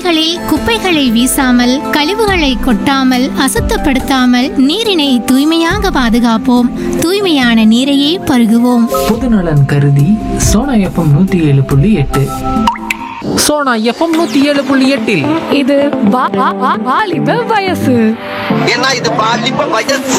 சாலைகளில் குப்பைகளை வீசாமல் கழிவுகளை கொட்டாமல் அசுத்தப்படுத்தாமல் நீரினை தூய்மையாக பாதுகாப்போம் தூய்மையான நீரையே பருகுவோம் பொதுநலன் கருதி சோனா எஃப்எம் நூத்தி ஏழு புள்ளி எட்டு சோனா எஃப்எம் நூத்தி ஏழு புள்ளி எட்டில் இது வா- வா- வா- வாலிப வயசு ஏன்னா இது பாலிப்ப வயசு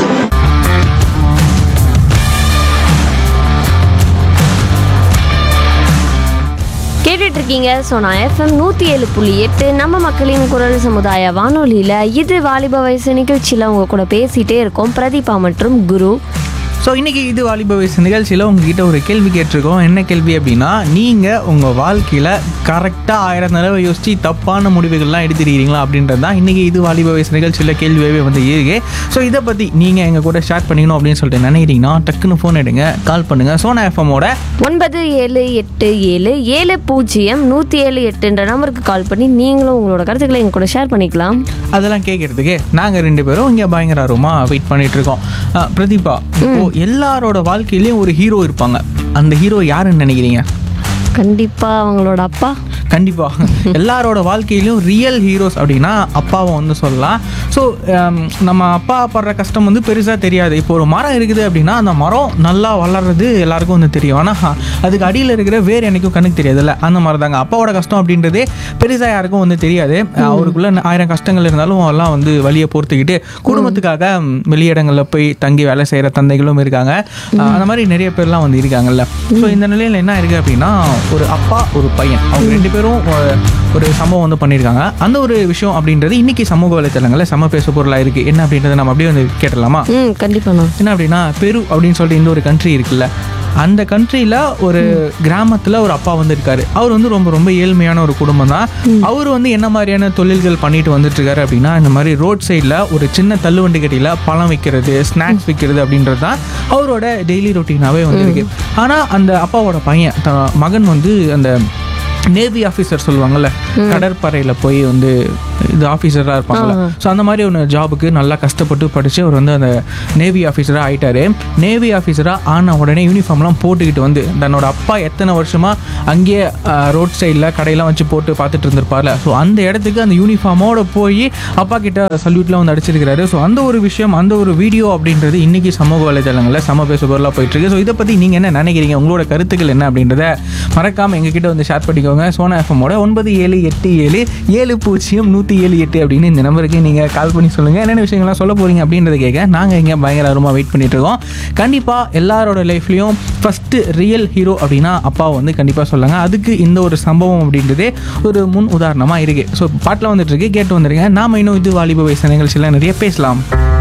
கேட்டுட்டு இருக்கீங்க சோனா எஃப்எம் நூற்றி ஏழு புள்ளி எட்டு நம்ம மக்களின் குரல் சமுதாய வானொலியில் இது வாலிப வயசு நிகழ்ச்சியில் உங்க கூட பேசிட்டே இருக்கோம் பிரதீபா மற்றும் குரு ஸோ இன்றைக்கி இது வாலிப வயசு நிகழ்ச்சியில் உங்ககிட்ட ஒரு கேள்வி கேட்டிருக்கோம் என்ன கேள்வி அப்படின்னா நீங்கள் உங்கள் வாழ்க்கையில் கரெக்டாக ஆயிரம் தடவை யோசித்து தப்பான முடிவுகள்லாம் எடுத்துருக்கீங்களா அப்படின்றது தான் இன்றைக்கி இது வாலிப வயசு நிகழ்ச்சியில் கேள்வியாகவே வந்து இருக்கு ஸோ இதை பற்றி நீங்கள் எங்கள் கூட ஷேர் பண்ணிக்கணும் அப்படின்னு சொல்லிட்டு நினைக்கிறீங்கன்னா டக்குன்னு ஃபோன் எடுங்க கால் பண்ணுங்கள் சோனா எஃப்எம்மோட ஒன்பது ஏழு எட்டு ஏழு ஏழு பூஜ்ஜியம் நூற்றி ஏழு எட்டுன்ற நம்பருக்கு கால் பண்ணி நீங்களும் உங்களோட கருத்துக்களை எங்க கூட ஷேர் பண்ணிக்கலாம் அதெல்லாம் கேட்கறதுக்கு நாங்கள் ரெண்டு பேரும் இங்கே பயங்கர ஆர்வமாக வெயிட் பண்ணிட்டு இருக்கோம் அஹ், பிரதீபா இப்போ எல்லாரோட வாழ்க்கையிலயும் ஒரு ஹீரோ இருப்பாங்க அந்த ஹீரோ யாருன்னு நினைக்கிறீங்க கண்டிப்பா அவங்களோட அப்பா கண்டிப்பா எல்லாரோட வாழ்க்கையிலும் ரியல் ஹீரோஸ் அப்படின்னா அப்பாவை வந்து சொல்லலாம் ஸோ நம்ம அப்பா படுற கஷ்டம் வந்து பெருசாக தெரியாது இப்போ ஒரு மரம் இருக்குது அப்படின்னா அந்த மரம் நல்லா வளர்றது எல்லாருக்கும் வந்து தெரியும் ஆனால் அதுக்கு அடியில் இருக்கிற வேர் எனக்கும் கண்ணுக்கு தெரியாதுல்ல அந்த மாதிரி தாங்க அப்பாவோட கஷ்டம் அப்படின்றதே பெருசாக யாருக்கும் வந்து தெரியாது அவருக்குள்ள ஆயிரம் கஷ்டங்கள் இருந்தாலும் எல்லாம் வந்து வழியை பொறுத்துக்கிட்டு குடும்பத்துக்காக ம், வெளியிடங்களில் போய் தங்கி வேலை செய்கிற தந்தைகளும் இருக்காங்க அஹ், அந்த மாதிரி நிறைய பேர்லாம் வந்து இருக்காங்கல்ல ஸோ இந்த நிலையில் என்ன இருக்குது அப்படின்னா ஒரு அப்பா ஒரு பையன் அவங்க ரெண்டு பேரும் ஒரு- ஒரு சம்பவம் வந்து பண்ணியிருக்காங்க அந்த ஒரு விஷயம் அப்படின்றது இன்னைக்கு சமூக வலைத்தளங்களில் சம பேசு பொருளாக இருக்குது என்ன அப்படின்றத நம்ம அப்படியே வந்து கேட்டலாமா ம் கண்டிப்பாண்ணா என்ன அப்படின்னா பெரு அப்படின்னு சொல்லிட்டு இந்த ஒரு கண்ட்ரி இருக்குல்ல அந்த கண்ட்ரியில் ஒரு கிராமத்தில் ஒரு அப்பா வந்து இருக்காரு அவர் வந்து ரொம்ப ரொம்ப ஏழ்மையான ஒரு குடும்பம் தான் அவர் வந்து என்ன மாதிரியான தொழில்கள் பண்ணிட்டு வந்துட்டு இருக்காரு அப்படின்னா இந்த மாதிரி ரோட் சைடில் ஒரு சின்ன தள்ளுவண்டி கட்டியில் பழம் விற்கிறது ஸ்நாக்ஸ் விற்கிறது அப்படின்றது தான் அவரோட டெய்லி ரொட்டீனாகவே வந்து இருக்கு ஆனால் அந்த அப்பாவோட பையன் த- மகன் வந்து அந்த நேவி ஆஃபீஸர் சொல்லுவாங்கல்ல கடற்படையில் போய் வந்து இது ஆஃபீஸராக இருப்பாங்கல்ல ஸோ அந்த மாதிரி ஒரு ஜாபுக்கு நல்லா கஷ்டப்பட்டு படித்து அவர் வந்து அந்த நேவி ஆஃபீஸராக ஆயிட்டாரு நேவி ஆஃபீஸராக ஆன உடனே யூனிஃபார்ம்லாம் போட்டுக்கிட்டு வந்து தன்னோட அப்பா எத்தனை வருஷமாக அங்கேயே ரோட் சைடில் கடையெல்லாம் வச்சு போட்டு பார்த்துட்டு இருந்திருப்பார்ல ஸோ அந்த இடத்துக்கு அந்த யூனிஃபார்மோட போய் அப்பா கிட்ட சல்யூட்லாம் வந்து அடிச்சிருக்கிறாரு ஸோ அந்த ஒரு விஷயம் அந்த ஒரு வீடியோ அப்படின்றது இன்னைக்கு சமூக வலைதளங்களில் சம பேச பொருளாக போயிட்டு இருக்கு ஸோ இதை பற்றி நீங்கள் என்ன நினைக்கிறீங்க உங்களோட கருத்துக்கள் என்ன அப்படின்றத மறக்காமல் எங்ககிட்ட வந்து ஷேர் பண்ணிக்கோங்க சோனா எஃப்எம்மோட ஒன்பது ஏழு எட்டு ஏழு ஏழு பூஜ்ஜியம் நூற்றி ஏழு எட்டு அப்படின்னு இந்த நம்பருக்கு நீங்கள் கால் பண்ணி சொல்லுங்கள் என்னென்ன விஷயங்கள்லாம் சொல்ல போகிறீங்க அப்படின்றத கேட்க நாங்கள் இங்கே பயங்கர ஆர்வமாக வெயிட் பண்ணிட்டு இருக்கோம் கண்டிப்பாக எல்லாரோட லைஃப்லையும் ஃபஸ்ட்டு ரியல் ஹீரோ அப்படின்னா அப்பாவை வந்து கண்டிப்பாக சொல்லுங்க அதுக்கு இந்த ஒரு சம்பவம் அப்படின்றதே ஒரு முன் உதாரணமாக இருக்குது ஸோ பாட்டில் வந்துட்டு இருக்கு கேட்டு வந்துருங்க நாம இன்னும் இது வாலிப வயசு நிகழ்ச்சியில் நிறைய பேசலாம்